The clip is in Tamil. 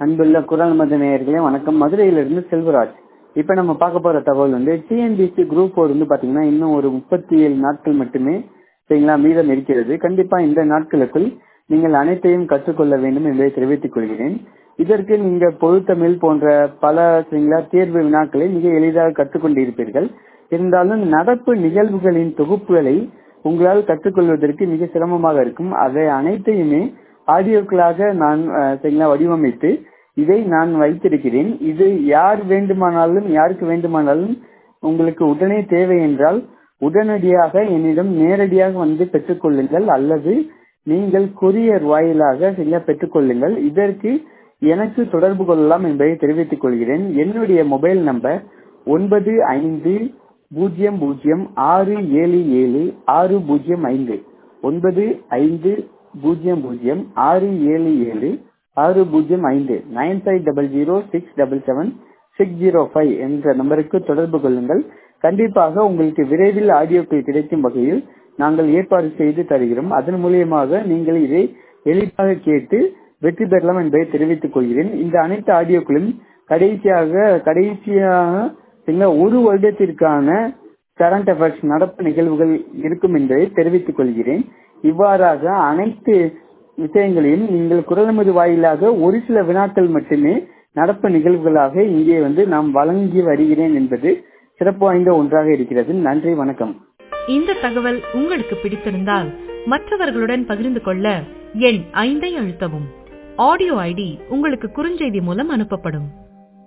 அன்புள்ள குரல் மத நேயர்களே வணக்கம் மதுரையிலிருந்து செல்வராஜ் இப்ப நம்ம பார்க்க போற தகவல் வந்து டிஎன்பிசி குரூப் ஃபோர் வந்து பாத்தீங்கன்னா இன்னும் ஒரு முப்பத்தி ஏழு நாட்கள் மட்டுமே சரிங்களா மீதம் இருக்கிறது கண்டிப்பா இந்த நாட்களுக்குள் நீங்கள் அனைத்தையும் கற்றுக்கொள்ள வேண்டும் என்பதை தெரிவித்துக் கொள்கிறேன் இதற்கு நீங்க பொதுத்தமிழ் போன்ற பல சரிங்களா தேர்வு வினாக்களை மிக எளிதாக கற்றுக்கொண்டிருப்பீர்கள் இருந்தாலும் நடப்பு நிகழ்வுகளின் தொகுப்புகளை உங்களால் கற்றுக்கொள்வதற்கு மிக சிரமமாக இருக்கும் அதை அனைத்தையுமே ஆடியோக்களாக நான் அஹ், சரிங்களா வடிவமைத்து இதை நான் வைத்திருக்கிறேன் இது யார் வேண்டுமானாலும் யாருக்கு வேண்டுமானாலும் உங்களுக்கு உடனே தேவை என்றால் உடனடியாக என்னிடம் நேரடியாக வந்து பெற்றுக்கொள்ளுங்கள் அல்லது நீங்கள் கொரியர் வாயிலாக சரியா பெற்றுக்கொள்ளுங்கள் இதற்கு எனக்கு தொடர்பு கொள்ளலாம் என்பதை தெரிவித்துக் கொள்கிறேன் என்னுடைய மொபைல் நம்பர் ஒன்பது ஐந்து பூஜ்ஜியம் பூஜ்ஜியம் ஆறு ஏழு ஏழு ஆறு பூஜ்ஜியம் ஐந்து ஒன்பது ஐந்து பூஜ்ஜியம் பூஜ்ஜியம் ஆறு ஏழு ஏழு ஆறு பூஜ்ஜியம் ஐந்து nine five double zero six double seven six zero five என்ற நம்பருக்கு தொடர்பு கொள்ளுங்கள் கண்டிப்பாக உங்களுக்கு விரைவில் ஆடியோக்கள் கிடைக்கும் வகையில் நாங்கள் ஏற்பாடு செய்து தருகிறோம் அதன் மூலியமாக நீங்கள் இதை எளிதாக கேட்டு வெற்றி பெறலாம் என்பதை தெரிவித்துக் கொள்கிறேன் இந்த அனைத்து ஆடியோக்களும் கடைசியாக கடைசியாக சரிங்களா, ஒரு வருடத்திற்கான கரண்ட் அஃபேர்ஸ் நடப்பு நிகழ்வுகள் இருக்கும் என்பதை தெரிவித்துக் கொள்கிறேன் இவ்வாறாக அனைத்து விஷயங்களையும் நீங்கள் குரலமது வாயிலாக ஒரு சில வினாக்கள் மட்டுமே நடப்பு நிகழ்வுகளாக இங்கே வந்து நாம் வழங்கி வருகிறேன் என்பது சிறப்பு வாய்ந்த ஒன்றாக இருக்கிறது நன்றி வணக்கம் இந்த தகவல் உங்களுக்கு பிடித்திருந்தால் மற்றவர்களுடன் பகிர்ந்து கொள்ள எண் ஐந்தை அழுத்தவும் ஆடியோ ஐடி உங்களுக்கு குறுஞ்செய்தி மூலம் அனுப்பப்படும்